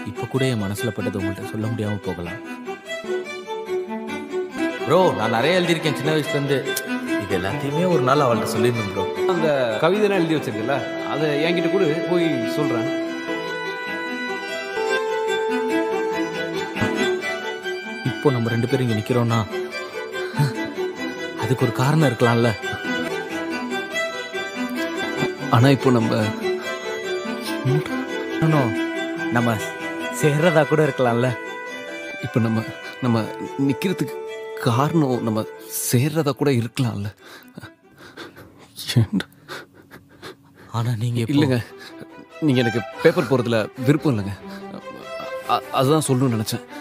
இப்போ கூட என் மனசுல பட்டது உங்கள்கிட்ட சொல்ல முடியாம போகலாம் ப்ரோ நான் நிறைய எழுதியிருக்கேன் சின்ன வயசுல இருந்து இது எல்லாத்தையுமே ஒரு நாள் அவள்கிட்ட சொல்லிடணும் ப்ரோ அந்த கவிதைலாம் எழுதி வச்சிருக்கல அதை என்கிட்ட கூட போய் சொல்றேன் இப்போ நம்ம ரெண்டு பேரும் இங்க நிக்கிறோம்னா அதுக்கு ஒரு காரணம் இருக்கலாம்ல ஆனா இப்போ நம்ம இன்னும் நம்ம சேர்றதா கூட இருக்கலாம்ல இப்போ நம்ம நம்ம நிக்கிறதுக்கு காரணம் நம்ம சேர்றதா கூட இருக்கலாம்ல ஏன்டா? ஆனா நீங்க இப்போ- இல்லைங்க நீங்க எனக்கு பேப்பர் போறதுல விருப்பம் இல்லைங்க அ- அதுதான் சொல்லணும்னு நினைச்சேன்